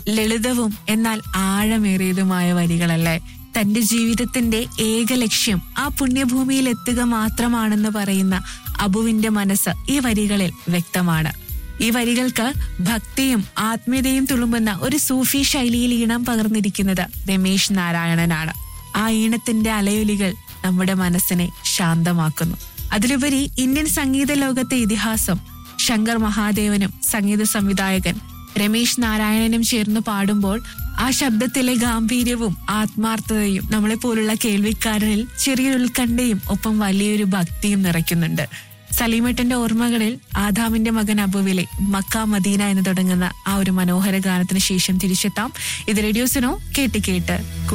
ലളിതവും എന്നാൽ ആഴമേറിയതുമായ വരികളല്ലേ തന്റെ ജീവിതത്തിന്റെ ഏക ലക്ഷ്യം ആ പുണ്യഭൂമിയിൽ എത്തുക മാത്രമാണെന്ന് പറയുന്ന അബുവിന്റെ മനസ്സ് ഈ വരികളിൽ വ്യക്തമാണ് ഈ വരികൾക്ക് ഭക്തിയും ആത്മീയതയും തുളുമ്പുന്ന ഒരു സൂഫി ശൈലിയിൽ ഈണം പകർന്നിരിക്കുന്നത് രമേശ് നാരായണനാണ് ആ ഈണത്തിന്റെ അലയൊലികൾ നമ്മുടെ മനസ്സിനെ ശാന്തമാക്കുന്നു അതിലുപരി ഇന്ത്യൻ സംഗീത ലോകത്തെ ഇതിഹാസം ശങ്കർ മഹാദേവനും സംഗീത സംവിധായകൻ രമേശ് നാരായണനും ചേർന്ന് പാടുമ്പോൾ ആ ശബ്ദത്തിലെ ഗാംഭീര്യവും ആത്മാർത്ഥതയും നമ്മളെ പോലുള്ള കേൾവിക്കാരനിൽ ചെറിയൊരു ഉത്കണ്ഠയും ഒപ്പം വലിയൊരു ഭക്തിയും നിറയ്ക്കുന്നുണ്ട് സലീമേട്ടന്റെ ഓർമ്മകളിൽ ആദാമിന്റെ മകൻ അബുവിലെ മക്ക മദീന എന്ന് തുടങ്ങുന്ന ആ ഒരു മനോഹര ഗാനത്തിന് ശേഷം തിരിച്ചെത്താം ഇത് റേഡിയോസിനോ കേട്ട് കേട്ട്